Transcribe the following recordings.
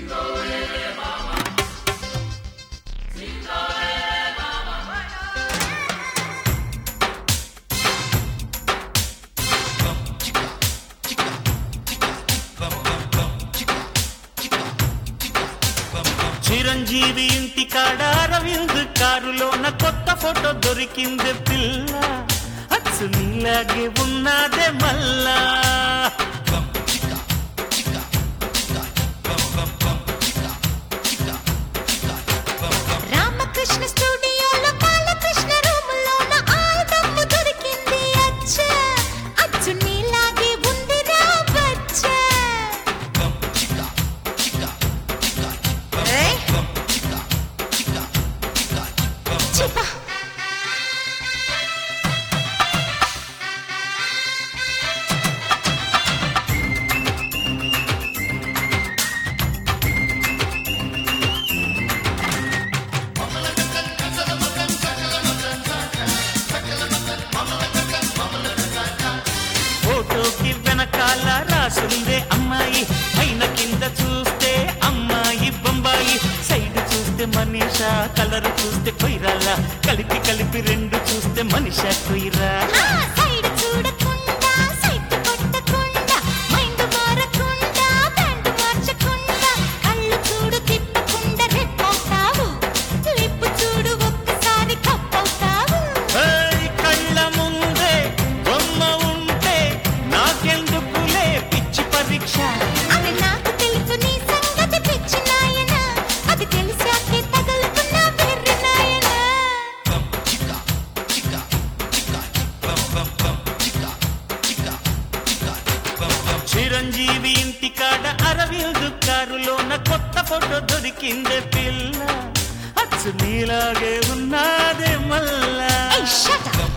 చిరంజీవి ఇంటి కాడ అరవింద్ కారులోన కొత్త ఫోటో దొరికింది పిల్ల అచ్చు నీలాగే ఉన్నదే మల్లా రామకృష్ణ స్టూడియోలో బాలకృష్ణ రూములోన ఆల్బమ్ దొరికింది అచ్చ అచ్చు నీలాగే ఉంది రా బచ్చ ఏయ్. చిపా. ఫోటోకి వెనకాల రాసుందే అమ్మాయి పైన కింద చూస్తే అమ్మాయి బొంబాయి సైడ్ చూస్తే మనీషా కలర్ చూస్తే కొయిరాల కలిపి కలిపి రెండు చూస్తే మనిషా కొయిరా ఆ సైడ్ చూడకుండా సైట్ కొట్టకుండా మైండ్ మారకుండా బ్యాండ్ మార్చకుండా కళ్ళు చూడు తిప్పకుండా రెప్పవుతావు లిప్పు చూడు ఒక్కసారి కప్పవుతావు ఏయ్, కళ్ళ ముందే బొమ్మ ఉంటే నాకెందుకులే పిచ్చి పరీక్ష అది నాకు తెలుసు నీ సంగతి పిచ్చి నాయన అది తెలిసాకే తగులుకున్న వెర్రి నాయన చిరంజీవి ఇంటి కాడ అరవింద్ కారులోన కొత్త ఫోటో దొరికిందే పిల్ల అచ్చు నీలాగే ఉన్నాదే మల్లా ఏయ్ షట్ అప్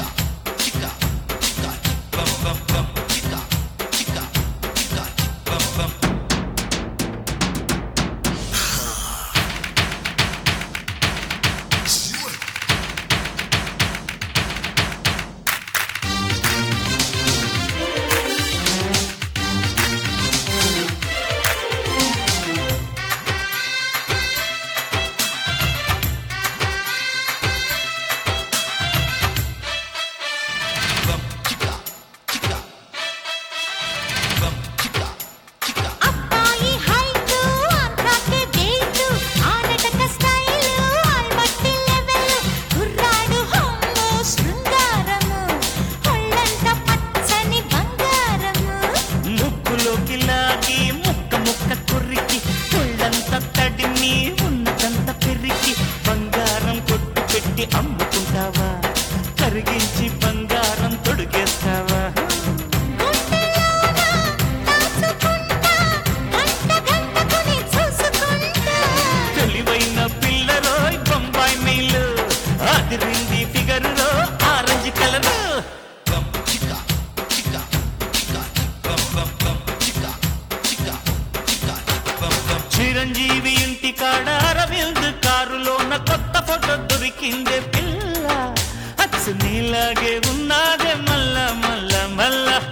అబ్బాయి హైట్ ఆంధ్రాకే వెయిట్ ఆనటక స్టైల్ ఆల్బట్టి లెవెల్ కుర్రాడు హోమో శృంగారము ఒళ్ళంత పచ్చని బంగారము ముక్కులోకి లాగి ముక్క ముక్క కొరికి ఒళ్ళంత తడిమి ఉన్నదంత పెరికి బంగారం కొట్టు పెట్టి అమ్ముకుంటావా కరిగించి బంగారం తొడిగేస్తావా గుండెలోన దాచుకుంటా గంట గంటకుని చూసుకుంటా తెలివైన పిల్లరోయ్ బొంబాయి మెయిల్ అదిరింది ఫిగరులో ఆరెంజ్ కలర్ చిరంజీవి ఇంటి కాడ అరవింద్ కారులోన కొత్త ఫోటో దొరికిందే పిల్ల అచ్చు నీలాగే ఉన్నాదే మల్ల మల్ల మల్ల